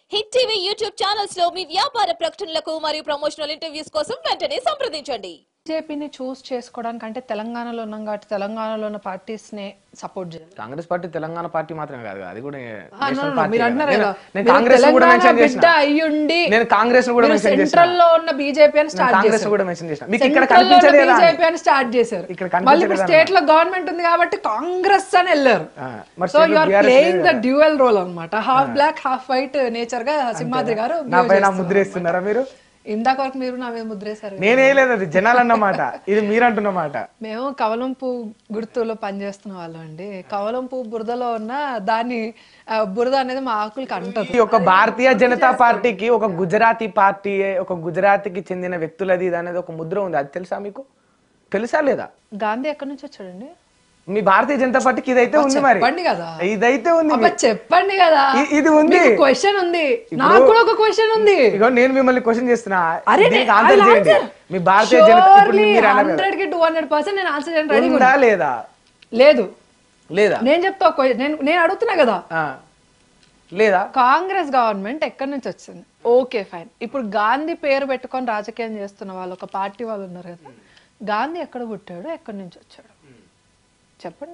Hit TV YouTube channels లో మీ వ్యాపార ప్రకటనలకు మరియు ప్రమోషనల్ ఇంటర్వ్యూస్ కోసం వెంటనే సంప్రదించండి బీజేపీని చూస్ చేసుకోవడానికి అంటే తెలంగాణలో ఉన్నాం కాబట్టి తెలంగాణలో ఉన్న పార్టీస్ ని సపోర్ట్ చేయాలి కాంగ్రెస్ పార్టీ తెలంగాణ పార్టీ మాత్రమే కాదు అది కూడా ఆ, no, నేషనల్ no, పార్టీ మీరు కదా. అంటున్నారు నేను- కదా నేను మీరు కాంగ్రెస్ కూడా తెలంగాణ మెన్షన్ బిడ్డ చేసిన అయ్యుండి నేను కాంగ్రెస్ కూడా మెన్షన్ చేసిన సెంట్రల్ లో ఉన్న బీజేపీ అని స్టార్ట్ కాంగ్రెస్ చేశారు కూడా మెన్షన్ చేసిన మీకు ఇక్కడ Central లో ఉన్న కనిపించదు కదా బీజేపీ అని స్టార్ట్ చేశారు ఇక్కడ మళ్ళీ ఇప్పుడు కనిపించదు స్టేట్ లో గవర్నమెంట్ ఉంది కాబట్టి కాంగ్రెస్ అని వెళ్ళారు ఆ, మరి సో state యు లో ఆర్ BRS ప్లేయింగ్ ద లేదు డ్యూయల్ రోల్ అన్నమాట half black half white nature గా సింహాద్రి గారు నా behave పైన చేస్తున్నారు. ముద్ర వేస్తున్నారా మీరు ఇందాక వరకు మీరు నా మీద ముద్రేశారు నేనే లేదు అది జనాలు అన్నమాట ఇది మీరు అంటున్నమాట మేము కవలం పువ్వు గుర్తులో పనిచేస్తున్న వాళ్ళం అండి కవలం పువ్వు బురదలో ఉన్న దాన్ని ఆ, బురద అనేది మా ఆకులకి అంటదు ఈ ఒక భారతీయ జనతా పార్టీకి ఒక గుజరాతీ పార్టీ ఒక గుజరాత్కి చెందిన వ్యక్తులది ఇది అనేది ఒక ముద్ర ఉంది అది తెలుసా మీకు తెలుసా లేదా గాంధీ ఎక్కడి నుంచి వచ్చాడండి మీ భారతీయ జనతా పార్టీకి ఇదైతే ఉంది మరి చెప్పండి కదా ఇదైతే ఉంది అబ్బా చెప్పండి కదా ఇ- ఇది ఉంది క్వశ్చన్ ఉంది నాకు కూడా ఒక క్వశ్చన్ ఉంది ఇగో నేను మిమ్మల్ని క్వశ్చన్ చేస్తున్నా అరే దీనికి ఆన్సర్ చేయండి మీ భారతీయ జనతా ఇప్పుడు మీరు అన్నారు కదా. హండ్రెడ్ కి టూ హండ్రెడ్ పర్సెంట్ నేను ఆన్సర్ చేయడానికి రెడీ ఉందా లేదా లేదు లేదా నేను చెప్తా ఒక question. నేను నేను అడుగుతున్నా కదా ఆ. లేదా కాంగ్రెస్ గవర్నమెంట్ ఎక్కడి నుంచి వచ్చింది ఓకే ఫైన్ ఇప్పుడు గాంధీ పేరు పెట్టుకొని రాజకీయం చేస్తున్న వాళ్ళు ఒక పార్టీ వాళ్ళు ఉన్నారు కదా గాంధీ ఎక్కడ పుట్టాడు ఎక్కడి నుంచి వచ్చాడు చెప్పండి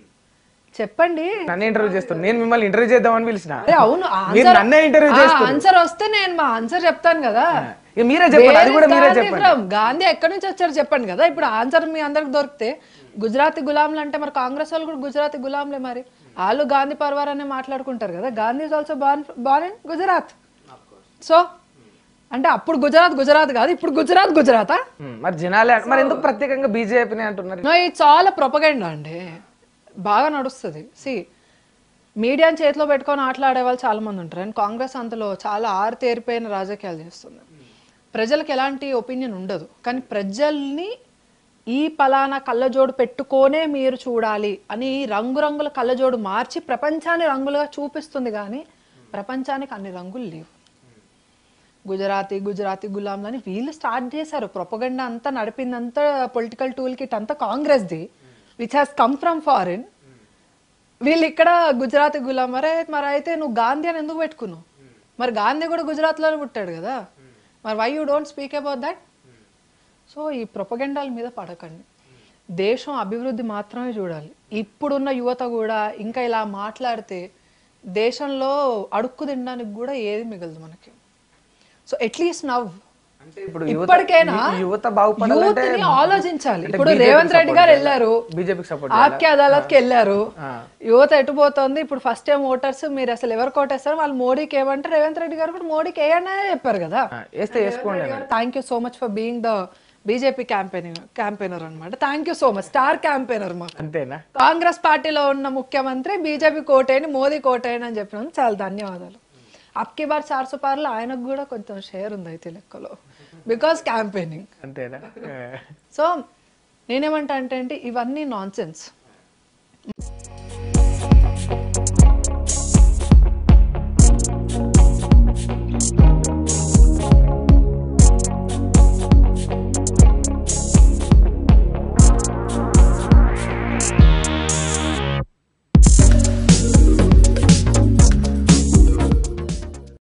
చెప్పండి నన్ను ఇంటర్వ్యూ చేస్తాను నేను మిమ్మల్ని ఇంటర్వ్యూ చేద్దామని పిలిచిన అరే అవును మీరు నన్నే ఇంటర్వ్యూ చేస్తారు ఆన్సర్ వస్తే నేను మా ఆన్సర్ చెప్తాను కదా ఇక మీరే చెప్పండి అది Where కూడా is మీరే Gandhi చెప్పండి from? గాంధీ ఎక్కడి నుంచి వచ్చారు చెప్పండి కదా ఇప్పుడు ఆన్సర్ మీ అందరికి దొరికితే గుజరాతీ గులాంలు అంటే మరి కాంగ్రెస్ వాళ్ళు కూడా గుజరాతీ గులాంలే మరి వాళ్ళు గాంధీ పర్వార్ అనే మాట్లాడుకుంటారు కదా Gandhi is also born born in Gujarat so అంటే అప్పుడు గుజరాత్ గుజరాత్ కాదు ఇప్పుడు గుజరాత్ గుజరాతా ఉమ్, మరి జనాలే మరి ఎందుకు ప్రత్యేకంగా బీజేపీని అంటున్నారు నో ఇది చాలా ప్రొపగండా అండి బాగా నడుస్తుంది సి మీడియాని చేతిలో పెట్టుకొని ఆటలాడే వాళ్ళు చాలా మంది ఉంటారు అండ్ కాంగ్రెస్ అంతలో చాలా ఆరితేరిపోయిన రాజకీయాలు చేస్తుంది ప్రజలకు ఎలాంటి ఒపీనియన్ ఉండదు కానీ ప్రజల్ని ఈ పలానా కళ్ళజోడు పెట్టుకోనే మీరు చూడాలి అని రంగురంగుల కళ్ళజోడు మార్చి ప్రపంచాన్ని రంగులుగా చూపిస్తుంది కానీ ప్రపంచానికి అన్ని రంగులు లేవు గుజరాతీ గుజరాతీ గులాంలు అని వీళ్ళు స్టార్ట్ చేశారు ప్రొపగండా అంతా నడిపిందంతా పొలిటికల్ టూల్ కిట్ అంతా కాంగ్రెస్ది which has come from foreign వీళ్ళు ఇక్కడ గుజరాతీ గులాం మరే మరి అయితే నువ్వు గాంధీ అని ఎందుకు పెట్టుకున్నావు మరి గాంధీ కూడా గుజరాత్లోనే పుట్టాడు కదా మరి why you don't speak about that so ఈ ప్రొపగండాల మీద పడకండి దేశం అభివృద్ధి మాత్రమే చూడాలి ఇప్పుడున్న యువత కూడా ఇంకా ఇలా మాట్లాడితే దేశంలో అడుక్కు తినడానికి కూడా ఏది మిగలదు మనకి సో అట్లీస్ట్ నవ్ అంటే ఇప్పుడు యువత ఇప్పటికైనా యు- యువత బాగుపడాలంటే యూత్ని ఆలోచించాలి అంటే ఇప్పుడు BJP కి రేవంత్ రెడ్డి support గారు చేయాలా? వెళ్ళారు బీజేపీకి సపోర్ట్ ఆప్కే అదాలత్ కి వెళ్ళారు ఆ. యువత ఎటుపోతుంది ఇప్పుడు ఫస్ట్ టైం ఓటర్స్ మీరు అసలు ఎవరు కోటేస్తారు వాళ్ళు మోడీకి ఏమంటే రేవంత్ రెడ్డి గారు కూడా మోడీకి వేయండి అని చెప్పారు కదా వేస్తే వేసుకోండి thank you so much for being the BJP campaigner campaigner అనమాట thank you so much star campaigner మాకు అంతేనా కాంగ్రెస్ పార్టీలో ఉన్న ముఖ్యమంత్రి బీజేపీ కోటేని మోదీ కోటేని అని చెప్పినందుకు చాలా ధన్యవాదాలు అప్కి బార్ చార్ సుపార్లు ఆయనకు కూడా కొంచెం షేర్ ఉంది అయితే లెక్కలో బికాస్ క్యాంపెయినింగ్ అంతేనా ఆ. సో నేనేమంటా అంటే అంటే ఇవన్నీ నాన్